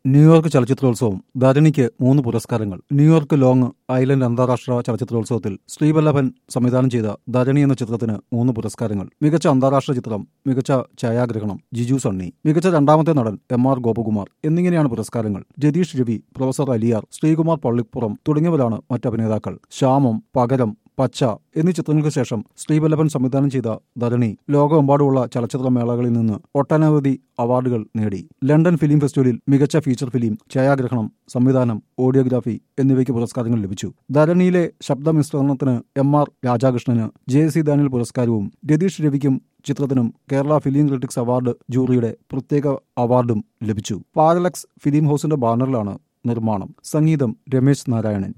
New York ചലച്ചിത്രോത്സവം ധരണിക്ക് മൂന്ന് പുരസ്കാരങ്ങൾ ന്യൂയോർക്ക് ലോങ് ഐലൻഡ് അന്താരാഷ്ട്ര ചലച്ചിത്രോത്സവത്തിൽ ശ്രീവല്ലഭൻ സംവിധാനം ചെയ്ത ധരണി എന്ന ചിത്രത്തിന് മൂന്ന് പുരസ്കാരങ്ങൾ മികച്ച അന്താരാഷ്ട്ര ചിത്രം മികച്ച ഛായാഗ്രഹണം ജിജു സണ്ണി മികച്ച രണ്ടാമത്തെ നടൻ എം ആർ ഗോപകുമാർ എന്നിങ്ങനെയാണ് പുരസ്കാരങ്ങൾ ജതീഷ് രവി പ്രൊഫസർ അലിയാർ ശ്രീകുമാർ പള്ളിപ്പുറം തുടങ്ങിയവരാണ് മറ്റ് അഭിനേതാക്കൾ ശ്യാമം പകരം പച്ച എന്നീ ചിത്രങ്ങൾക്ക് ശേഷം ശ്രീവല്ലഭൻ സംവിധാനം ചെയ്ത ധരണി ലോകമെമ്പാടുമുള്ള ചലച്ചിത്ര മേളകളിൽ നിന്ന് ഒട്ടനവധി അവാർഡുകൾ നേടി ലണ്ടൻ ഫിലിം ഫെസ്റ്റിവലിൽ മികച്ച ഫീച്ചർ ഫിലിം ഛായാഗ്രഹണം സംവിധാനം ഓഡിയോഗ്രാഫി എന്നിവയ്ക്ക് പുരസ്കാരങ്ങൾ ലഭിച്ചു ധരണിയിലെ ശബ്ദമിശ്രണത്തിന് എം ആർ രാധാകൃഷ്ണന് ജെ സി ദാനിൽ പുരസ്കാരവും രതീഷ് രവിക്കും ചിത്രത്തിനും കേരള ഫിലിം ക്രിട്ടിക്സ് അവാർഡ് ജൂറിയുടെ പ്രത്യേക അവാർഡും ലഭിച്ചു പാരലക്സ് ഫിലിം ഹൌസിന്റെ ബാനറിലാണ് നിർമ്മാണം സംഗീതം രമേശ് നാരായണൻ